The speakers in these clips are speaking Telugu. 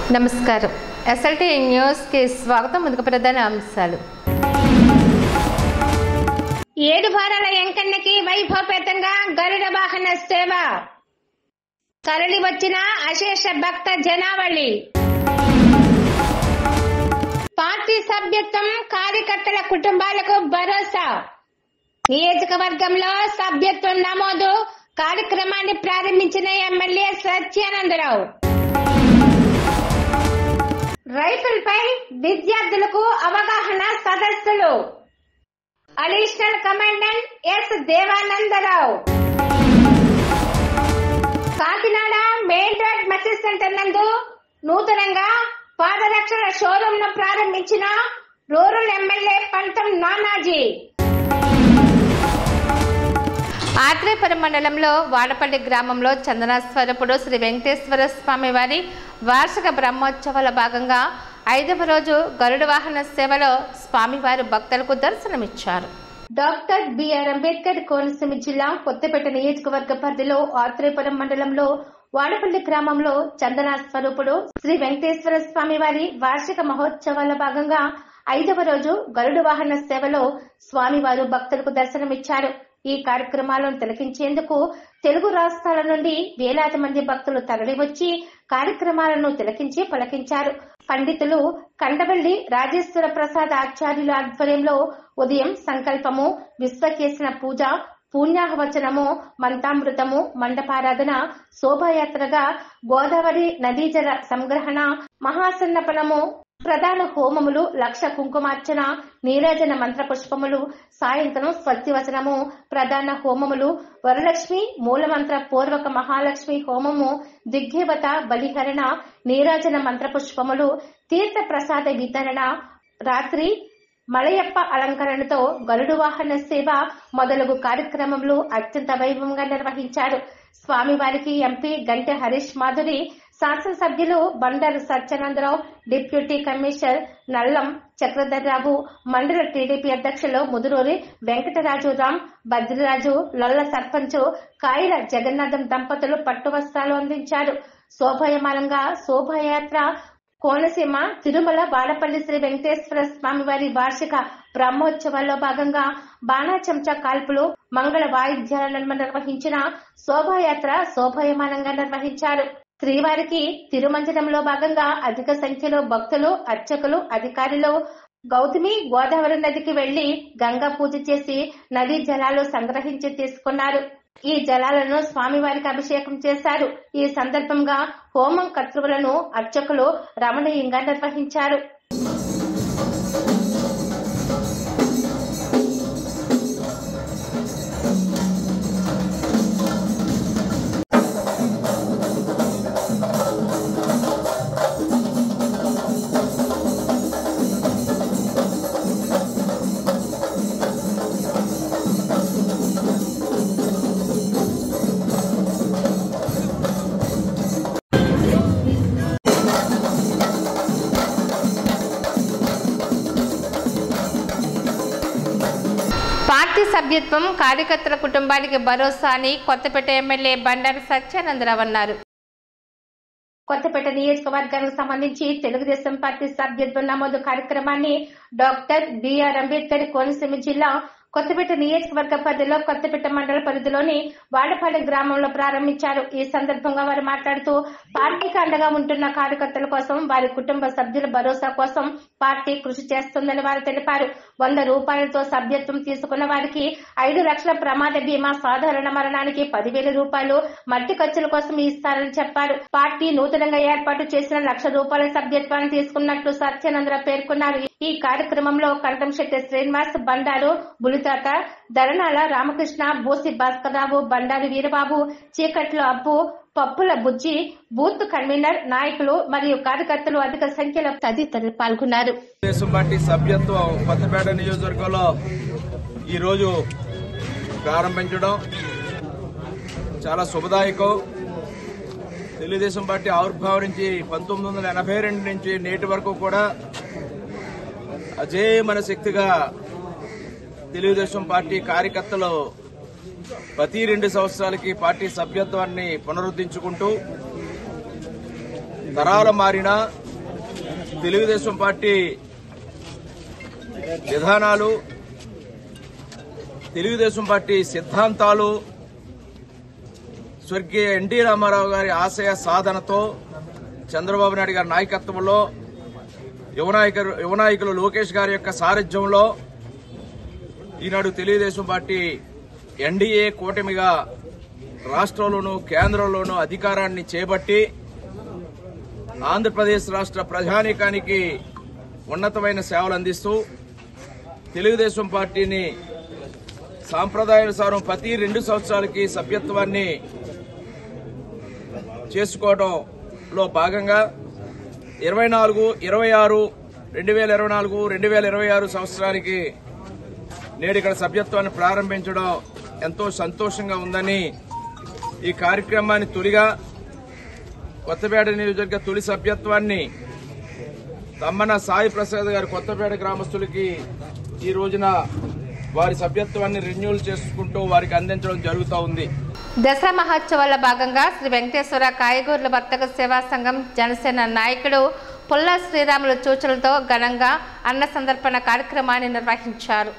నమస్కారం ఎస్ఎల్టీ న్యూస్కి స్వాగతం ముందుకు ప్రధాన అంశాలు ఏడు వారాల ఎంకన్నకి వైభవపేతంగా గరుడ వాహన సేవ తరలి వచ్చిన అశేష భక్త జనావళి పార్టీ సభ్యత్వం కార్యకర్తల కుటుంబాలకు భరోసా నియోజకవర్గంలో సభ్యత్వం నమోదు కార్యక్రమాన్ని ప్రారంభించిన ఎమ్మెల్యే సత్యానందరావు రైతులపై విద్యార్థులకు అవగాహన సదస్సులు additional commandant S Devanandarao Kakinada main road message centre నందు నూతనంగా పాదరక్షల షోరూమ్ ను ప్రారంభించిన రూరల్ ఎమ్మెల్యే పంతం నానాజీ ఆత్రేయపురం మండలంలో వాడపల్లి గ్రామంలో చందనాస్వరపుడు శ్రీ వెంకటేశ్వర స్వామి వారి వార్షిక బ్రహ్మోత్సవాల భాగంగా ఐదవ రోజు గరుడ వాహన సేవలో స్వామివారు భక్తులకు దర్శనమిచ్చారు డాక్టర్ బిఆర్ అంబేద్కర్ కోనసీమ జిల్లా కొత్తపేట నియోజకవర్గ పరిధిలో ఆత్రేయపురం మండలంలో వాడపల్లి గ్రామంలో చందన స్వరూపుడు శ్రీ వెంకటేశ్వర స్వామి వారి వార్షిక మహోత్సవాల భాగంగా ఐదవ రోజు గరుడు వాహన సేవలో స్వామివారు భక్తులకు దర్శనమిచ్చారు ఈ కార్యక్రమాలను తిలకించేందుకు తెలుగు రాష్ట్రాల నుండి వేలాది మంది భక్తులు తరలివచ్చి కార్యక్రమాలను తిలకించి పలకించారు పండితులు కండవల్లి రాజేశ్వర ప్రసాద్ ఆచార్యుల ఆధ్వర్యంలో ఉదయం సంకల్పము విశ్వకేశన పూజ పుణ్యాహవచనము మంతామృతము మండపారాధన శోభాయాత్రగా గోదావరి నదీ జల సంగ్రహణ మహాసన్నపనము ప్రధాన హోమములు లక్ష కుంకుమార్చన నీరాజన మంత్ర పుష్పములు సాయంత్రం స్వస్తివచనము ప్రధాన హోమములు వరలక్ష్మి మూలమంత్ర పూర్వక మహాలక్ష్మి హోమము దిగ్దేవత బలిహరణ నీరాజన మంత్ర పుష్పములు తీర్థ ప్రసాద వితరణ రాత్రి మలయప్ప అలంకరణతో గరుడు వాహన సేవ మొదలగు కార్యక్రమములు అత్యంత వైభవంగా నిర్వహించారు స్వామివారికి ఎంపీ గంటె హరీష్ మాధురి శాసనసభ్యులు బండారు సత్యానందరావు డిప్యూటీ కమిషనర్ నల్లం చక్రధర్రావు మండల టీడీపీ అధ్యక్షులు ముదురూరి వెంకటరాజు రామ్ బద్రిరాజు లొల్ల సర్పంచ్ కాయిల జగన్నాథం దంపతులు పట్టు వస్త్రాలు అందించారు శోభాయమానంగా శోభాయాత్ర కోనసీమ తిరుమల బాలపల్లి శ్రీ వెంకటేశ్వర స్వామి వారి వార్షిక బ్రహ్మోత్సవాల్లో భాగంగా బాణా చెంచా కాల్పులు మంగళ వాయిద్యాల నడుమ నిర్వహించిన శోభాయాత్ర శోభాయమానంగా నిర్వహించారు శ్రీవారికి తిరుమంజనంలో భాగంగా అధిక సంఖ్యలో భక్తులు అర్చకులు అధికారులు గౌతమి గోదావరి నదికి వెళ్లి గంగా పూజ చేసి నదీ జలాలు సంగ్రహించి తీసుకున్నారు ఈ జలాలను స్వామివారికి అభిషేకం చేశారు ఈ సందర్భంగా హోమం కర్తృవులను అర్చకులు రమణీయంగా నిర్వహించారు పార్టీ సభ్యత్వం కార్యకర్తల కుటుంబానికి భరోసా అని కొత్తపేట ఎమ్మెల్యే బండారు సత్యానందరావు అన్నారు కొత్తపేట నియోజకవర్గానికి సంబంధించి తెలుగుదేశం పార్టీ సభ్యత్వ నమోదు కార్యక్రమాన్ని డాక్టర్ బిఆర్ అంబేద్కర్ కోనసీమ జిల్లా కొత్తపేట నియోజకవర్గ పరిధిలో కొత్తపేట మండల పరిధిలోని వాడపాలెం గ్రామంలో ప్రారంభించారు ఈ సందర్భంగా వారు మాట్లాడుతూ పార్టీకి అండగా ఉంటున్న కార్యకర్తల కోసం వారి కుటుంబ సభ్యుల భరోసా కోసం పార్టీ కృషి చేస్తుందని వారు తెలిపారు వంద రూపాయలతో సభ్యత్వం తీసుకున్న వారికి ఐదు లక్షల ప్రమాద బీమా సాధారణ మరణానికి పదివేల రూపాయలు మట్టి ఖర్చుల కోసం ఇస్తారని చెప్పారు పార్టీ నూతనంగా ఏర్పాటు చేసిన లక్ష రూపాయల సభ్యత్వాన్ని తీసుకున్నట్లు సత్యానందరావు పేర్కొన్నారు ఈ కార్యక్రమంలో కంఠంశెట్టి శ్రీనివాస్ బండారు బులితాత ధరణాల రామకృష్ణ బోసి భాస్కర్రావు బండారు వీరబాబు చీకట్లో అబ్బు పప్పుల బుజ్జి బూత్ కన్వీనర్ నాయకులు మరియు కార్యకర్తలు అధిక సంఖ్యలో తదితరులు పాల్గొన్నారు తెలుగుదేశం పార్టీ సభ్యత్వం కొత్తపేట నియోజకవర్గంలో ఈరోజు ప్రారంభించడం చాలా శుభదాయకం తెలుగుదేశం పార్టీ ఆవిర్భావం నుంచి పంతొమ్మిది వందల ఎనభై రెండు నుంచి నేటి వరకు కూడా అజేయమైన శక్తిగా తెలుగుదేశం పార్టీ కార్యకర్తలు ప్రతి రెండు సంవత్సరాలకి పార్టీ సభ్యత్వాన్ని పునరుద్ధరించుకుంటూ తరాలు మారినా తెలుగుదేశం పార్టీ విధానాలు తెలుగుదేశం పార్టీ సిద్ధాంతాలు స్వర్గీయ ఎన్టీ రామారావు గారి ఆశయ సాధనతో చంద్రబాబు నాయుడు గారి నాయకత్వంలో యువనాయకులు యువనాయకులు లోకేష్ గారి యొక్క సారథ్యంలో ఈనాడు తెలుగుదేశం పార్టీ ఎన్డీఏ కూటమిగా రాష్ట్రంలోనూ కేంద్రంలోనూ అధికారాన్ని చేపట్టి ఆంధ్రప్రదేశ్ రాష్ట్ర ప్రజానీకానికి ఉన్నతమైన సేవలు అందిస్తూ తెలుగుదేశం పార్టీని సాంప్రదాయానుసారం ప్రతి రెండు సంవత్సరాలకి సభ్యత్వాన్ని చేసుకోవడంలో భాగంగా ఇరవై నాలుగు ఇరవై ఆరు రెండు వేల ఇరవై నాలుగు రెండు వేల ఇరవై ఆరు సంవత్సరానికి నేడు ఇక్కడ సభ్యత్వాన్ని ప్రారంభించడం ఎంతో సంతోషంగా ఉందని ఈ కార్యక్రమాన్ని తొలిగా కొత్తపేట నియోజకవర్గ తొలి సభ్యత్వాన్ని తమ్మన సాయి ప్రసాద్ గారి కొత్తపేట గ్రామస్తులకి ఈ రోజున వారి సభ్యత్వాన్ని రెన్యూల్ చేసుకుంటూ వారికి అందించడం జరుగుతూ ఉంది దసరా మహోత్సవాల భాగంగా శ్రీ వెంకటేశ్వర కాయగూరల వర్తక సేవా సంఘం జనసేన నాయకుడు పుల్ల శ్రీరాములు సూచనలతో ఘనంగా అన్న సందర్పణ కార్యక్రమాన్ని నిర్వహించారు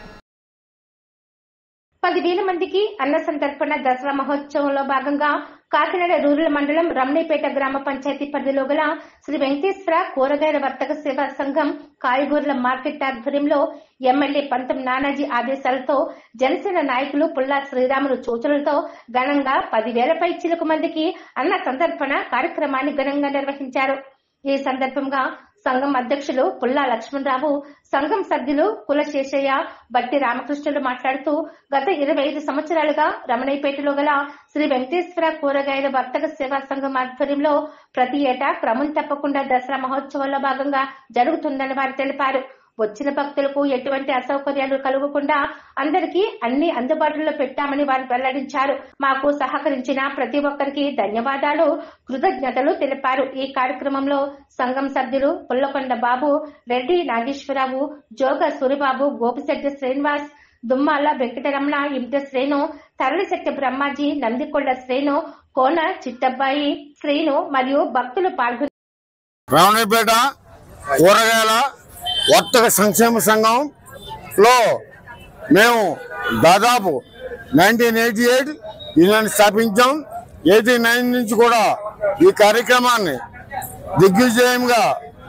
పదివేల మందికి అన్న సంతర్పణ దసరా మహోత్సవంలో భాగంగా కాకినాడ రూరల్ మండలం రమణీపేట గ్రామ పంచాయతీ పరిధిలో గల శ్రీ వెంకటేశ్వర కూరగాయల వర్తక సేవా సంఘం కాయగూరల మార్కెట్ ఆధ్వర్యంలో ఎమ్మెల్యే పంతం నానాజీ ఆదేశాలతో జనసేన నాయకులు పుల్లా శ్రీరాములు సూచనలతో ఘనంగా పదివేల పై చిలుకు మందికి అన్న సంతర్పణ కార్యక్రమాన్ని ఘనంగా నిర్వహించారు ఈ సందర్భంగా సంఘం అధ్యక్షులు పుల్లా లక్ష్మణరావు సంఘం సభ్యులు కులశేషయ్య బట్టి రామకృష్ణులు మాట్లాడుతూ గత ఇరవై ఐదు సంవత్సరాలుగా రమణయ్యపేటలో గల శ్రీ వెంకటేశ్వర కూరగాయల వర్తక సేవా సంఘం ఆధ్వర్యంలో ప్రతి ఏటా క్రమం తప్పకుండా దసరా మహోత్సవంలో భాగంగా జరుగుతుందని వారు తెలిపారు వచ్చిన భక్తులకు ఎటువంటి అసౌకర్యాలు కలగకుండా అందరికీ అన్ని అందుబాటులో పెట్టామని వారు వెల్లడించారు మాకు సహకరించిన ప్రతి ఒక్కరికి ధన్యవాదాలు కృతజ్ఞతలు తెలిపారు ఈ కార్యక్రమంలో సంఘం సభ్యులు పుల్లకొండ బాబు రెడ్డి నాగేశ్వరరావు జోగ సూరిబాబు గోపిశెట్టి శ్రీనివాస్ దుమ్మాల వెంకటరమణ ఇంట శ్రేణు తరలిశెట్టి బ్రహ్మాజీ నందికొండ శ్రేణు కోన చిట్టబ్బాయి శ్రీను మరియు భక్తులు పాల్గొన్నారు రావణపేట కూరగాయల వర్తక సంక్షేమ సంఘంలో మేము దాదాపు నైన్టీన్ ఎయిటీ ఎయిట్ యూనియన్ స్థాపించాం ఎయిటీ నైన్ నుంచి కూడా ఈ కార్యక్రమాన్ని దిగ్విజయంగా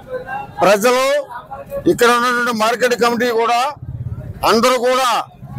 ప్రజలు ఇక్కడ ఉన్నటువంటి మార్కెట్ కమిటీ కూడా అందరూ కూడా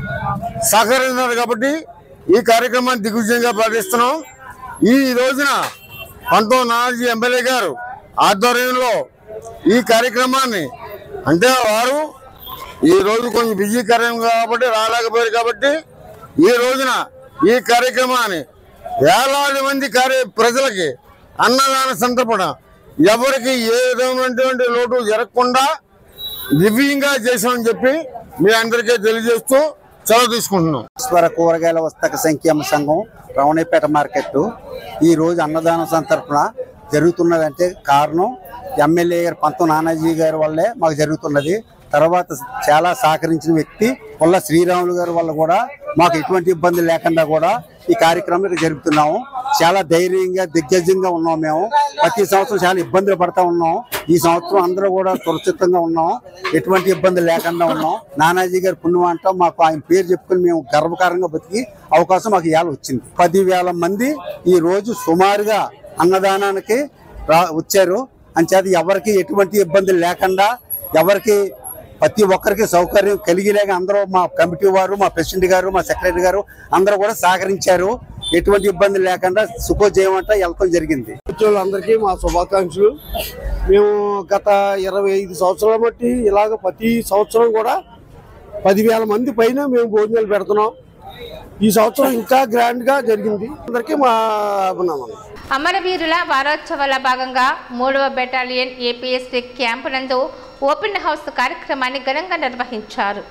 సహకరించారు కాబట్టి ఈ కార్యక్రమాన్ని దిగ్విజయంగా పాటిస్తున్నాం ఈ రోజున పంతో నానాజీ ఎమ్మెల్యే గారు ఆధ్వర్యంలో ఈ కార్యక్రమాన్ని అంటే వారు ఈ రోజు కొంచెం బిజీ కార్యం కాబట్టి రాలేకపోయారు కాబట్టి ఈ రోజున ఈ కార్యక్రమాన్ని వేలాది మంది కార్య ప్రజలకి అన్నదాన సంతర్పణ ఎవరికి ఏ విధమైనటువంటి లోటు జరగకుండా దివ్యంగా చేశామని చెప్పి మీ అందరికీ తెలియజేస్తూ సెలవు తీసుకుంటున్నాం ఈశ్వర కూరగాయల వస్తక సంక్షేమ సంఘం రమణీపేట మార్కెట్ ఈ రోజు అన్నదాన సంతర్పణ జరుగుతున్నదంటే కారణం ఎమ్మెల్యే గారు పంతం నానాజీ గారి వల్లే మాకు జరుగుతున్నది తర్వాత చాలా సహకరించిన వ్యక్తి పుల్ల శ్రీరాములు గారి వల్ల కూడా మాకు ఎటువంటి ఇబ్బంది లేకుండా కూడా ఈ కార్యక్రమం ఇక్కడ జరుపుతున్నాము చాలా ధైర్యంగా దిగ్గజంగా ఉన్నాం మేము ప్రతి సంవత్సరం చాలా ఇబ్బందులు పడతా ఉన్నాం ఈ సంవత్సరం అందరూ కూడా సురక్షితంగా ఉన్నాం ఎటువంటి ఇబ్బంది లేకుండా ఉన్నాం నానాజీ గారి పుణ్యం అంటాం మాకు ఆయన పేరు చెప్పుకొని మేము గర్వకారంగా బతికి అవకాశం మాకు ఇవాళ వచ్చింది పదివేల మంది ఈ రోజు సుమారుగా అన్నదానానికి రా వచ్చారు అంచేత ఎవరికి ఎటువంటి ఇబ్బంది లేకుండా ఎవరికి ప్రతి ఒక్కరికి సౌకర్యం కలిగిలేక అందరూ మా కమిటీ వారు మా ప్రెసిడెంట్ గారు మా సెక్రటరీ గారు అందరూ కూడా సహకరించారు ఎటువంటి ఇబ్బంది లేకుండా సుఖోజయమంట వెళ్తాం జరిగింది అందరికీ మా శుభాకాంక్షలు మేము గత ఇరవై ఐదు సంవత్సరాల బట్టి ఇలాగ ప్రతి సంవత్సరం కూడా పదివేల మంది పైన మేము భోజనాలు పెడుతున్నాం ఈ సంవత్సరం ఇంకా గ్రాండ్ గా జరిగింది అందరికీ మా అభినందనలు అమరవీరుల వారోత్సవాల భాగంగా మూడవ బెటాలియన్ ఏపీఎస్టీ క్యాంపు నందు ఓపెన్ హౌస్ కార్యక్రమాన్ని ఘనంగా నిర్వహించారు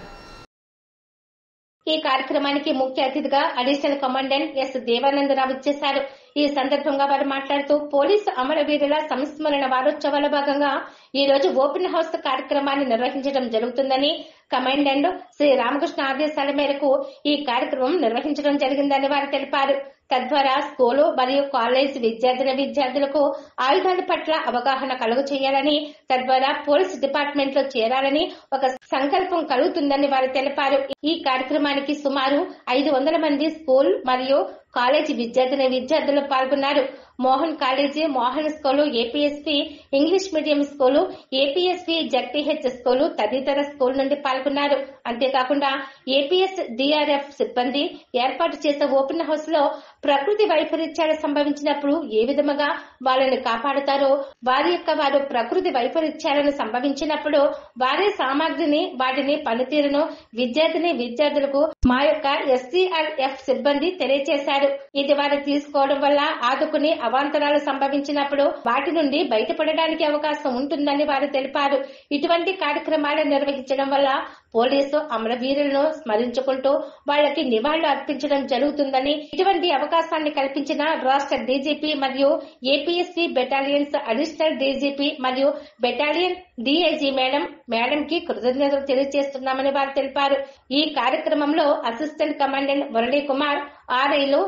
ఈ కార్యక్రమానికి ముఖ్య అతిథిగా అడిషనల్ కమాండెంట్ ఎస్ దేవానందరావు వచ్చేశారు ఈ సందర్భంగా వారు మాట్లాడుతూ పోలీసు అమరవీరుల సంస్మరణ వారోత్సవాల భాగంగా ఈ రోజు ఓపెన్ హౌస్ కార్యక్రమాన్ని నిర్వహించడం జరుగుతుందని కమాండెంట్ శ్రీ రామకృష్ణ ఆదేశాల మేరకు ఈ కార్యక్రమం నిర్వహించడం జరిగిందని వారు తెలిపారు తద్వారా స్కూలు మరియు కాలేజ్ విద్యార్థిని విద్యార్థులకు ఆయుధాల పట్ల అవగాహన కలుగు చేయాలని తద్వారా పోలీస్ డిపార్ట్మెంట్ లో చేరాలని ఒక సంకల్పం కలుగుతుందని వారు తెలిపారు ఈ కార్యక్రమానికి సుమారు ఐదు వందల మంది స్కూల్ మరియు కాలేజీ విద్యార్థిని విద్యార్థులు పాల్గొన్నారు Mohan college Mohan school APSP English medium school APSP ZPH school తదితర స్కూల్ నుండి పాల్గొన్నారు అంతేకాకుండా ఏపీఎస్ డిఆర్ఎఫ్ సిబ్బంది ఏర్పాటు చేసే ఓపెన్ హౌస్ లో ప్రకృతి వైపరీత్యాలు సంభవించినప్పుడు ఏ విధముగా వాళ్ళని కాపాడుతారో వారి యొక్క వారు ప్రకృతి వైపరీత్యాలను సంభవించినప్పుడు వారి సామాగ్రిని వాటిని పనితీరును విద్యార్థిని విద్యార్థులకు మా యొక్క ఎస్సీఆర్ఎఫ్ సిబ్బంది తెలియజేశారు ఇది వారు తీసుకోవడం వల్ల ఆదుకుని అవాంతరాలు సంభవించినప్పుడు వాటి నుండి బయటపడడానికి అవకాశం ఉంటుందని వారు తెలిపారు ఇటువంటి కార్యక్రమాలు నిర్వహించడం వల్ల పోలీసు అమరవీరులను స్మరించుకుంటూ వాళ్ళకి నివాళులు అర్పించడం జరుగుతుందని ఇటువంటి అవకాశాన్ని కల్పించిన రాష్ట్ర డీజీపీ మరియు ఏపీఎస్సీ బెటాలియన్స్ అడిషనల్ డీజీపీ మరియు బెటాలియన్ డీఐజీ మేడం మేడం కి కృతజ్ఞతలు తెలియజేస్తున్నామని వారు తెలిపారు ఈ కార్యక్రమంలో అసిస్టెంట్ కమాండెంట్ మురళీ కుమార్ ఆర్ఐలు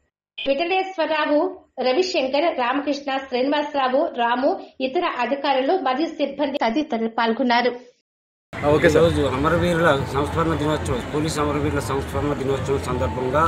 విఠలేశ్వరరావు రవిశంకర్ రామకృష్ణ శ్రీనివాసరావు రాము ఇతర అధికారులు మరియు సిబ్బంది తదితరులు పాల్గొన్నారు ఓకే సార్ రోజు అమరవీరుల సంస్మరణ దినోత్సవం పోలీస్ అమరవీరుల సంస్మరణ దినోత్సవం సందర్భంగా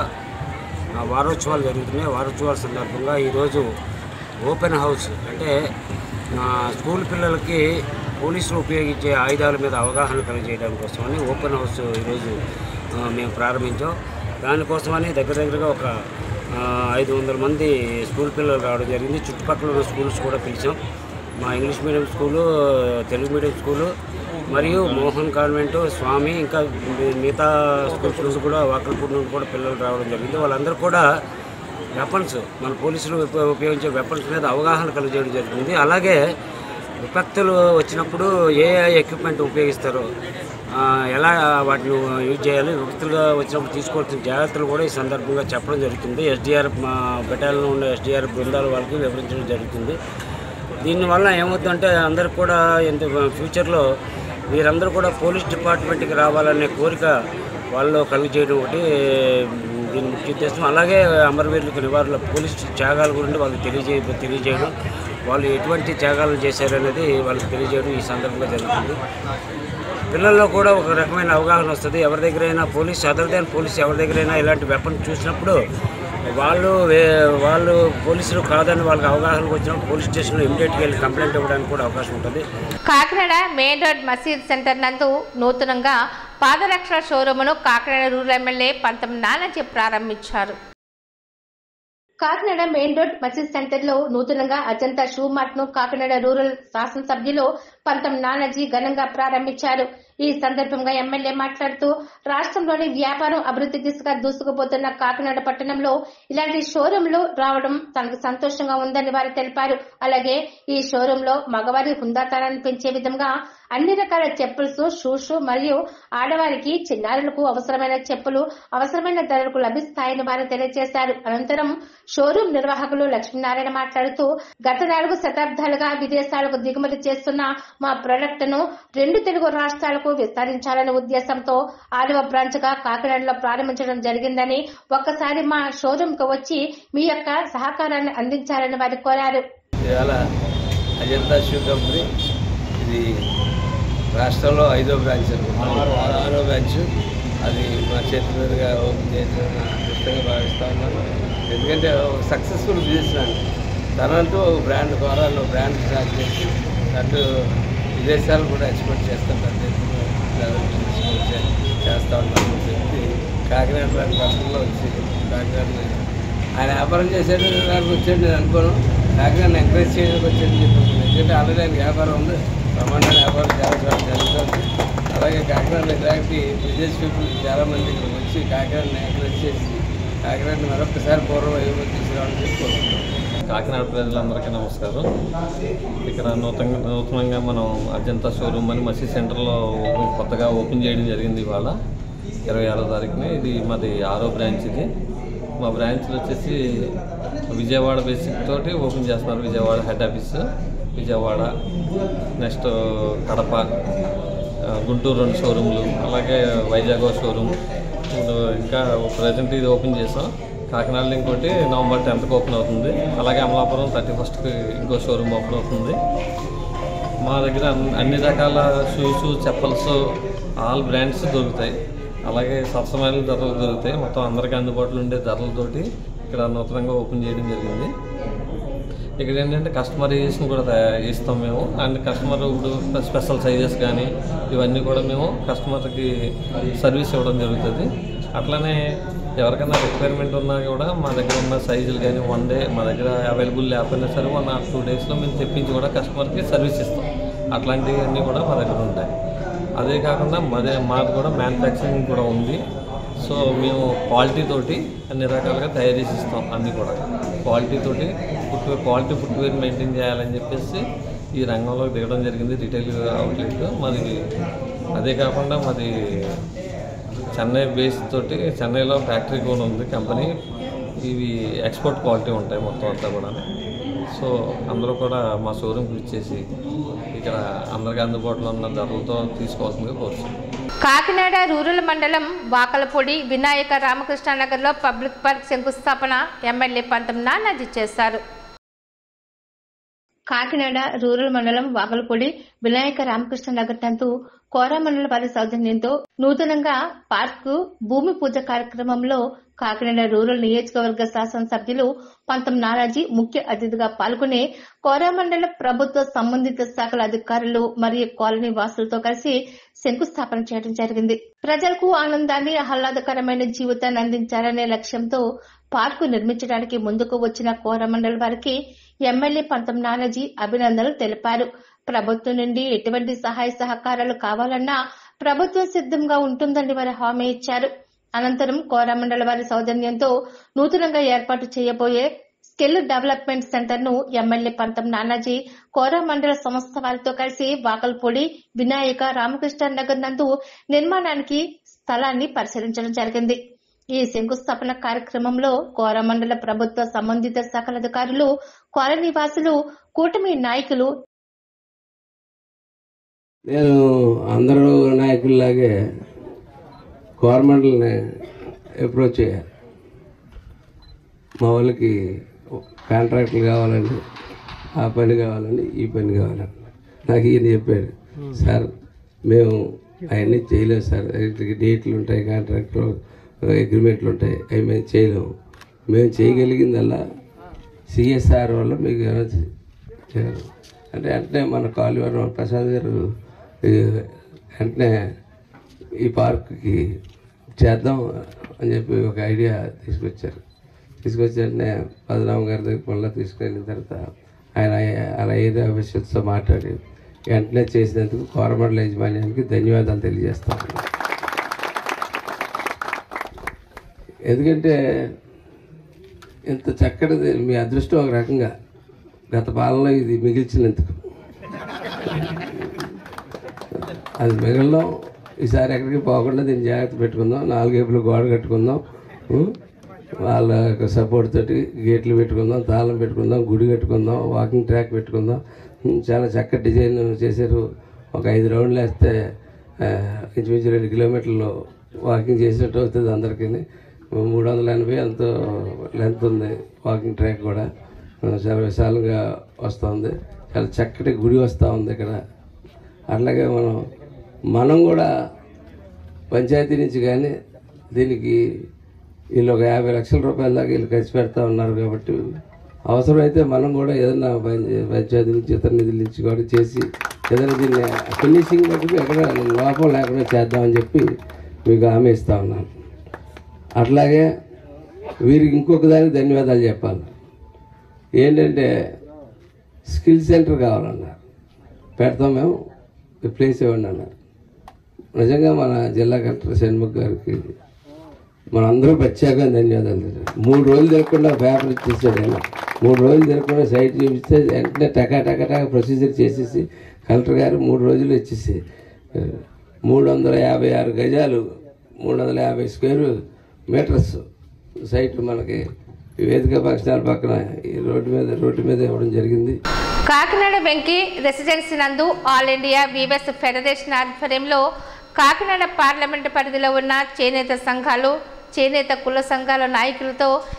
ఆ, వారోత్సవాలు జరుగుతున్నాయి వారోత్సవాల సందర్భంగా ఈరోజు ఓపెన్ హౌస్ అంటే ఆ, స్కూల్ పిల్లలకి పోలీసులు ఉపయోగించే ఆయుధాల మీద అవగాహన కలిగజేయడం కోసమని ఓపెన్ హౌస్ ఈరోజు ఆ, మేము ప్రారంభించాం దానికోసమని దగ్గర దగ్గరగా ఒక ఆ, ఐదు వందల మంది స్కూల్ పిల్లలు రావడం జరిగింది చుట్టుపక్కల ఉన్న స్కూల్స్ కూడా పిలిచాం మా English medium school Telugu medium school మరియు మోహన్ కాన్వెంట్ స్వామి ఇంకా మి- మిగతా స్కూల్స్ నుంచి కూడా వాకల్పూర్ నుండి కూడా పిల్లలు రావడం జరిగింది వాళ్ళందరూ కూడా వెపన్స్ మన పోలీసులు ఉప- ఉపయోగించే వెపన్స్ మీద అవగాహన కలిగజేయడం జరుగుతుంది అలాగే విపత్తులు వచ్చినప్పుడు ఏ ఏ ఎక్విప్మెంట్ ఉపయోగిస్తారో ఆ, ఎలా వాటిని యూజ్ చేయాలి విపత్తులుగా వచ్చినప్పుడు తీసుకోవాల్సిన జాగ్రత్తలు కూడా ఈ సందర్భంగా చెప్పడం జరుగుతుంది ఎస్డిఆర్ మా బెటాలియన్లో ఉన్న ఎస్డిఆర్ బృందాల వాళ్ళకి వివరించడం జరుగుతుంది దీనివల్ల ఏమవుతుందంటే అందరికి కూడా ఎంత ఫ్యూచర్లో వీరందరూ కూడా పోలీస్ డిపార్ట్మెంట్కి రావాలనే కోరిక వాళ్ళు కలుగు చేయడం ఒకటి దీని ముఖ్య ఉద్దేశం అలాగే అమరవీరులకు నివారణ పోలీస్ త్యాగాల గురించి వాళ్ళకి తెలియజే తెలియజేయడం వాళ్ళు ఎటువంటి త్యాగాలు చేశారనేది వాళ్ళకి తెలియజేయడం ఈ సందర్భంగా జరుగుతుంది పిల్లల్లో కూడా ఒక రకమైన అవగాహన వస్తుంది ఎవరి దగ్గరైనా పోలీస్ అదర్ దాన్ పోలీస్ ఎవరి దగ్గరైనా ఇలాంటి వెపన్ చూసినప్పుడు వాళ్ళు వే- వాళ్ళు పోలీసులు కాదని వాళ్ళకి అవగాహనకు వచ్చినప్పుడు పోలీస్ స్టేషన్లో ఇమీడియట్గా వెళ్ళి కంప్లైంట్ ఇవ్వడానికి కూడా అవకాశం ఉంటుంది Kakinada main road Masjid centre నందు నూతనంగా పాదరక్షల షోరూమును కాకినాడ రూరల్ ఎమ్మెల్యే పంతం నానాజీ ప్రారంభించారు Kakinada main road Masjid centre లో నూతనంగా అజంతా షూ మార్ట్ ను కాకినాడ రూరల్ శాసనసభ్యులు పంతం నానాజీ ఘనంగా ప్రారంభించారు ఈ సందర్భంగా ఎమ్మెల్యే మాట్లాడుతూ రాష్ట్రంలోని వ్యాపారం అభివృద్ధి దిశగా దూసుకుపోతున్న కాకినాడ పట్టణంలో ఇలాంటి షోరూంలు రావడం తనకు సంతోషంగా ఉందని వారు తెలిపారు అలాగే ఈ షోరూమ్ లో మగవారి హుందాతనాన్ని పెంచే విధంగా అన్ని రకాల చెప్పుల్స్ షూస్ మరియు ఆడవారికి చిన్నారులకు అవసరమైన చెప్పులు అవసరమైన ధరలకు లభిస్తాయని వారు తెలియజేశారు అనంతరం షోరూం నిర్వాహకులు లక్ష్మీనారాయణ మాట్లాడుతూ గత నాలుగు శతాబ్దాలుగా విదేశాలకు దిగుమతి చేస్తున్న మా ప్రొడక్ట్ ను రెండు తెలుగు రాష్ట్రాలకు విస్తరించాలనే ఉద్దేశంతో ఆరవ బ్రాంచ్ గా కాకినాడలో ప్రారంభించడం జరిగిందని ఒక్కసారి మా షోరూం కు వచ్చి మీ యొక్క సహకారాన్ని అందించాలని వారు కోరారు ఇవాళ అజంతా షూ కంపెనీ ఇది రాష్ట్రంలో ఐదో బ్రాంచ్ అనుకుంటున్నాను ఆరో బ్రాంచ్ అది మా చేతి మీదుగా ఓపెన్ చేయడం నా అదృష్టంగా భావిస్తా ఉన్నాను ఎందుకంటే ఒక సక్సెస్ఫుల్ బిజినెస్ మ్యాన్ తనంటూ ఒక బ్రాండ్ కోరాలో బ్రాండ్ స్టార్ట్ చేసి అటు విదేశాలు కూడా ఎక్స్పోర్ట్ చేస్తాం పెద్ద ఎత్తున డెవలప్ చేసుకొని చే- చేస్తా ఉన్నాను చెప్పి కాకినాడ లాంటి పట్టణంలో వచ్చి కాకినాడలో ఆయన వ్యాపారం చేసేది దానికి వచ్చాడు నేను అనుకోను కాకినాడ ఎంకరేజ్ చేయడానికి వచ్చాడు చెప్పాను ఎందుకంటే ఆల్రెడీ ఆయన వ్యాపారం ఉంది బ్రహ్మాండ వ్యాపారం చాలా చాలా జరుగుతుంది అలాగే కాకినాడలో ఇలాంటి విదేశీ పీపుల్ చాలామంది ఇక్కడికి వచ్చి కాకినాడని ఎంకరేజ్ చేసి కాకినాడని మరొకసారి పూర్వం వైపు తీసుకురావాలని చెప్పి కోరుకుంటున్నాను కాకినాడ ప్రజలందరికీ నమస్కారం ఇక్కడ నూతనంగా నూతనంగా మనం అజంతా షోరూమ్ అని మసీద్ సెంటర్లో ఓపెన్- కొత్తగా ఓపెన్ చేయడం జరిగింది ఇవాళ ఇరవై ఆరో తారీఖున ఇది మాది ఆరో బ్రాంచ్ ఇది మా బ్రాంచ్లు వచ్చేసి విజయవాడ బేసిక్ తోటి ఓపెన్ చేస్తున్నారు Vijayawada head office Vijayawada next Kadapa ఆ, గుంటూరు రెండు షోరూమ్లు అలాగే వైజాగ్ షోరూమ్ ఇప్పుడు ఇంకా ప్రజెంట్ ఇది ఓపెన్ చేసాం కాకినాడలో ఇంకోటి నవంబర్ టెన్త్కి ఓపెన్ అవుతుంది అలాగే అమలాపురం థర్టీ ఫస్ట్కి ఇంకో షోరూమ్ ఓపెన్ అవుతుంది మా దగ్గర అన్ని- అన్ని రకాల షూస్ చెప్పల్స్ ఆల్ బ్రాండ్స్ దొరుకుతాయి అలాగే సరసమైన ధరలు దొరుకుతాయి మొత్తం అందరికీ అందుబాటులో ఉండే ధరలతోటి ఇక్కడ నూతనంగా ఓపెన్ చేయడం జరిగింది ఇక్కడ ఏంటంటే కస్టమైజేషన్ కూడా తయా- ఇస్తాం మేము అండ్ కస్టమర్ ఇప్పుడు స్పెషల్ సైజెస్ కానీ ఇవన్నీ కూడా మేము కస్టమర్కి సర్వీస్ ఇవ్వడం జరుగుతుంది అట్లానే ఎవరికైనా రిక్వైర్మెంట్ ఉన్నా కూడా మా దగ్గర ఉన్న సైజులు కానీ వన్ డే మా దగ్గర అవైలబుల్ లేకపోయినా సరే వన్ ఆర్ టూ డేస్లో మేము తెప్పించి కూడా కస్టమర్కి సర్వీస్ ఇస్తాం అట్లాంటివన్నీ కూడా మా దగ్గర ఉంటాయి అదే కాకుండా మదే మాది కూడా మ్యానుఫ్యాక్చరింగ్ కూడా ఉంది సో మేము క్వాలిటీ తోటి అన్ని రకాలుగా తయారు చేసి ఇస్తాం అన్నీ కూడా క్వాలిటీ తోటి ఫుట్వేర్ క్వాలిటీ ఫుట్వేర్ మెయింటైన్ చేయాలని చెప్పేసి ఈ రంగంలో దిగడం జరిగింది రిటైల్ అవుట్లెట్ మాది అదే కాకుండా మాది చెన్నై బేస్ తోటి చెన్నైలో ఫ్యాక్టరీ కూడా ఉంది కంపెనీ ఇవి ఎక్స్పోర్ట్ క్వాలిటీ ఉంటాయి మొత్తం అంతా కూడా సో అందరూ కూడా మా షోరూమ్కి ఇచ్చేసి ఇక్కడ అందరికీ అందుబాటులో ఉన్న ధరలతో తీసుకోవాల్సిందిగా కోరుతున్నాం కాకినాడ రూరల్ మండలం వాకలపూడి వినాయక రామకృష్ణ నగర్లో పబ్లిక్ పార్క్ శంకుస్థాపన ఎమ్మెల్యే పంతం నానాజీ చేశారు కాకినాడ రూరల్ మండలం వాగలపూడి వినాయక రామకృష్ణ నగర్ నందు కోరామండల వారి సౌజన్యంతో నూతనంగా పార్కు భూమి పూజ కార్యక్రమంలో కాకినాడ రూరల్ నియోజకవర్గ శాసనసభ్యులు పంతం నారాజీ ముఖ్య అతిథిగా పాల్గొని కోరామండల ప్రభుత్వ సంబంధిత శాఖల అధికారులు మరియు కాలనీ వాసులతో కలిసి శంకుస్థాపన చేయడం జరిగింది ప్రజలకు ఆనందాన్ని ఆహ్లాదకరమైన జీవితాన్ని అందించాలనే లక్ష్యంతో పార్కు నిర్మించడానికి ముందుకు వచ్చిన కోరమండల్ వారికి ఎమ్మెల్యే పంతం నానాజీ అభినందనలు తెలిపారు ప్రభుత్వం నుండి ఎటువంటి సహాయ సహకారాలు కావాలన్నా ప్రభుత్వం సిద్ధంగా ఉంటుందని వారు హామీ ఇచ్చారు అనంతరం కోరమండల వారి సౌజన్యంతో నూతనంగా ఏర్పాటు చేయబోయే స్కిల్ డెవలప్మెంట్ సెంటర్ ను ఎమ్మెల్యే పంతం నానాజీ కోరమండల సంస్థ వారితో కలిసి వాకల్పూడి వినాయక రామకృష్ణ నగర్ నందు నిర్మాణానికి స్థలాన్ని పరిశీలించడం జరిగింది ఈ శంకుస్థాపన కార్యక్రమంలో కోరమండల ప్రభుత్వ సంబంధిత శాఖల అధికారులు కాలనీ వాసులు కూటమి నాయకులు నేను అందరూ నాయకుల్లాగే గవర్నమెంట్ని అప్రోచ్ చేయాలి మా వాళ్ళకి కాంట్రాక్ట్లు కావాలండి ఆ పని కావాలండి ఈ పని కావాలండి నాకు ఈయన చెప్పాడు సార్ మేము అవన్నీ చేయలేము సార్ వీటికి డేట్లు ఉంటాయి కాంట్రాక్ట్లు అగ్రిమెంట్లు ఉంటాయి అవి మేము చేయలేము మేము చేయగలిగిందల్లా సిఎస్ఆర్ వల్ల మీకు ఏమైనా చేయగలం. అంటే వెంటనే మన కాలువరం ప్రసాద్ గారు ఈ వెంటనే ఈ పార్క్కి చేద్దాం అని చెప్పి ఒక ఐడియా తీసుకొచ్చారు తీసుకొచ్చి వెంటనే పద్మనాభం గారి దగ్గర మళ్ళీ తీసుకెళ్ళిన తర్వాత ఆయన అలా ఏరియా ఆఫీసర్స్తో మాట్లాడి వెంటనే చేసినందుకు కోరమండల యాజమాన్యానికి ధన్యవాదాలు తెలియజేస్తాను ఎందుకంటే ఇంత చక్కటిది మీ అదృష్టం ఒక రకంగా గత పాలనలో ఇది మిగిల్చినందుకు అది మిగలడం ఈసారి ఎక్కడికి పోకుండా దీన్ని జాగ్రత్త పెట్టుకుందాం నాలుగేపులు గోడ కట్టుకుందాం ఉం? వాళ్ళ యొక్క సపోర్ట్ తోటి గేట్లు పెట్టుకుందాం తాళం పెట్టుకుందాం గుడి కట్టుకుందాం వాకింగ్ ట్రాక్ పెట్టుకుందాం ఉం, చాలా చక్కటి డిజైన్ చేశారు ఒక ఐదు రౌండ్లు వేస్తే ఆ, ఇంచుమించు రెండు కిలోమీటర్లు వాకింగ్ చేసినట్టు అవుతుంది అందరికీ మూడు వందల ఎనభై ఎంతో లెంత్ ఉంది వాకింగ్ ట్రాక్ కూడా ఆ, చాలా విశాలంగా వస్తుంది చాలా చక్కటి గుడి వస్తూ ఉంది ఇక్కడ అట్లాగే మనం మనం కూడా పంచాయతీ నుంచి కానీ దీనికి వీళ్ళు ఒక యాభై లక్షల రూపాయల దాకా వీళ్ళు ఖర్చు పెడతా ఉన్నారు కాబట్టి అవసరమైతే మనం కూడా ఏదైనా పంచ- పంచాయతీ నుంచి ఇతర నిధుల నుంచి కూడా చేసి ఏదైనా దీన్ని ఫినిషింగ్ మటుకు ఎక్కడ లోపం లేకుండా చేద్దామని చెప్పి మీకు హామీ ఇస్తా ఉన్నాను అట్లాగే వీరికి ఇంకొక దానికి ధన్యవాదాలు చెప్పాలి ఏంటంటే స్కిల్ సెంటర్ కావాలన్నారు పెడతాం మేము ఈ ప్లేస్ ఇవ్వండి అన్నారు నిజంగా మన జిల్లా కలెక్టర్ షణ్ముఖ్ గారికి మనందరూ ప్రత్యేకంగా ధన్యవాదాలు తెలియజేయాలి. మూడు రోజులు తిరగకుండా పేపర్ ఇచ్చేసాడు ఆయన మూడు రోజులు తిరగకుండా సైట్ చూపిస్తే వెంటనే టకా టకా టకా ప్రొసీజర్ చేసేసి కలెక్టర్ గారు మూడు రోజులు ఇచ్చేసి మూడు వందల యాభై ఆరు గజాలు మూడు వందల యాభై స్క్వేర్ మీటర్స్ సైట్ మనకి ఈ వేదిక పక్షాల పక్కన ఈ రోడ్డు మీద రోడ్డు మీద ఇవ్వడం జరిగింది కాకినాడ వెంకి రెసిడెన్సీ నందు ఆల్ ఇండియా వీవర్స్ ఫెడరేషన్ ఆధ్వర్యంలో కాకినాడ పార్లమెంటు పరిధిలో ఉన్న చేనేత సంఘాలు చేనేత కుల సంఘాల నాయకులతో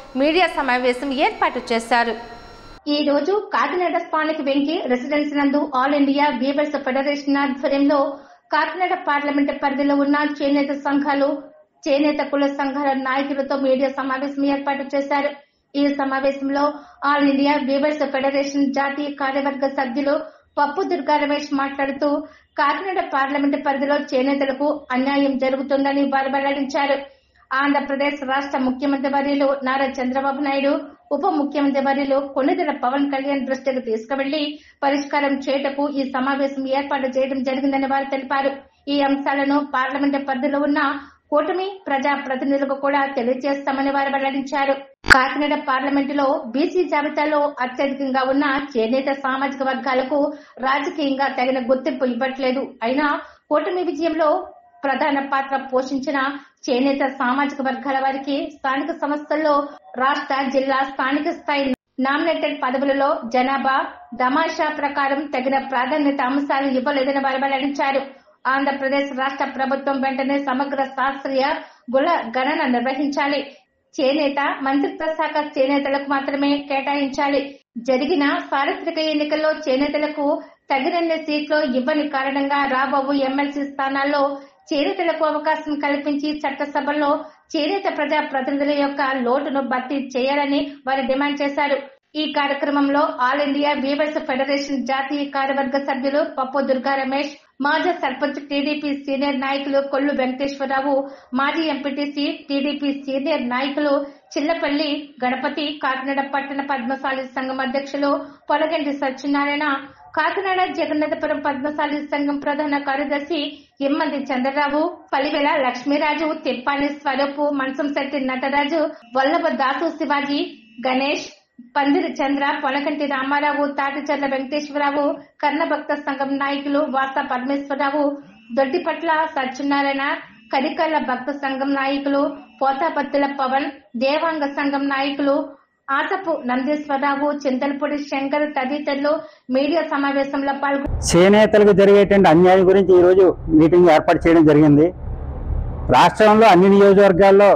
మీడియా సమావేశం ఏర్పాటు చేశారు ఈ రోజు కాకినాడ స్థానిక వెంకి రెసిడెన్స్ నందు ఆల్ ఇండియా వీవర్స్ ఫెడరేషన్ ఆధ్వర్యంలో కాకినాడ పార్లమెంట్ పరిధిలో ఉన్న చేనేత సంఘాలు చేనేత కుల సంఘాల నాయకులతో మీడియా సమావేశం ఏర్పాటు చేశారు ఈ సమావేశంలో ఆల్ ఇండియా వీవర్స్ ఫెడరేషన్ జాతీయ కార్యవర్గ సభ్యులు పప్పు దుర్గా రమేష్ మాట్లాడుతూ కాకినాడ పార్లమెంట్ పరిధిలో చేనేతలకు అన్యాయం జరుగుతుందని వారు వెల్లడించారు ఆంధ్రప్రదేశ్ రాష్ట్ర ముఖ్యమంత్రి వర్యులు నారా చంద్రబాబు నాయుడు ఉప ముఖ్యమంత్రి వర్యులు కొన్నిదెల పవన్ కళ్యాణ్ దృష్టికి తీసుకువెళ్లి పరిష్కారం చేయటకు ఈ సమావేశం ఏర్పాటు చేయడం జరిగిందని వారు తెలిపారు ఈ అంశాలను పార్లమెంట్ పరిధిలో ఉన్న కూటమి ప్రజా ప్రతినిధులకు కూడా తెలియజేస్తామని వారు వెల్లడించారు కాకినాడ పార్లమెంటులో బీసీ జాబితాలో అత్యధికంగా ఉన్న చేనేత సామాజిక వర్గాలకు రాజకీయంగా తగిన గుర్తింపు ఇవ్వట్లేదు అయినా కూటమి విజయంలో ప్రధాన పాత్ర పోషించిన చేనేత సామాజిక వర్గాల వారికి స్థానిక సంస్థల్లో రాష్ట్ర జిల్లా స్థానిక స్థాయి నామినేటెడ్ పదవులలో జనాభా దమాషా ప్రకారం తగిన ప్రాధాన్యత అంశాలు ఇవ్వలేదని వారు వెల్లడించారు ఆంధ్రప్రదేశ్ రాష్ట్ర ప్రభుత్వం వెంటనే సమగ్ర శాస్త్రీయ గుల గణన నిర్వహించాలి చేనేత మంత్రిత్వ శాఖ చేనేతలకు మాత్రమే కేటాయించాలి జరిగిన సార్వత్రిక ఎన్నికల్లో చేనేతలకు తగినన్ని సీట్లు ఇవ్వని కారణంగా రాబోవు ఎమ్మెల్సీ స్థానాల్లో చేనేతలకు అవకాశం కల్పించి చట్టసభల్లో చేనేత ప్రజా ప్రతినిధుల యొక్క లోటును భర్తీ చేయాలని వారు డిమాండ్ చేశారు ఈ కార్యక్రమంలో ఆల్ ఇండియా వీవర్స్ ఫెడరేషన్ జాతీయ కార్యవర్గ సభ్యులు పప్పు దుర్గా రమేష్ మాజీ సర్పంచ్ టీడీపీ సీనియర్ నాయకులు కొల్లు వెంకటేశ్వరరావు మాజీ ఎంపీటీసీ టీడీపీ సీనియర్ నాయకులు చిల్లపల్లి గణపతి కాకినాడ పట్టణ పద్మశాలి సంఘం అధ్యక్షులు పొలగంటి సత్యనారాయణ కాకినాడ జగన్నాథపురం పద్మశాలి సంఘం ప్రధాన కార్యదర్శి ఇమ్మంది చంద్రరావు పలివెల లక్ష్మీరాజు తిప్పాలి స్వరూపు మంచంశెట్టి నటరాజు వల్లభ దాసు శివాజీ గణేష్ పందిరి చంద్ర పొలకంటి రామారావు తాటిచర్ల వెంకటేశ్వరరావు కర్ణభక్త సంఘం నాయకులు వాస పరమేశ్వరరావు దొడ్డిపట్ల సత్యనారాయణ కరికల్ల భక్త సంఘం నాయకులు పోతాపత్తుల పవన్ దేవాంగ సంఘం నాయకులు ఆతపు నందీశ్వరరావు చింతలపూడి శంకర్ తదితరులు మీడియా సమావేశంలో పాల్గొన్నారు చేనేతలకు జరిగేటువంటి అన్యాయం గురించి ఈరోజు మీటింగ్ ఏర్పాటు చేయడం జరిగింది రాష్ట్రంలో అన్ని నియోజకవర్గాల్లో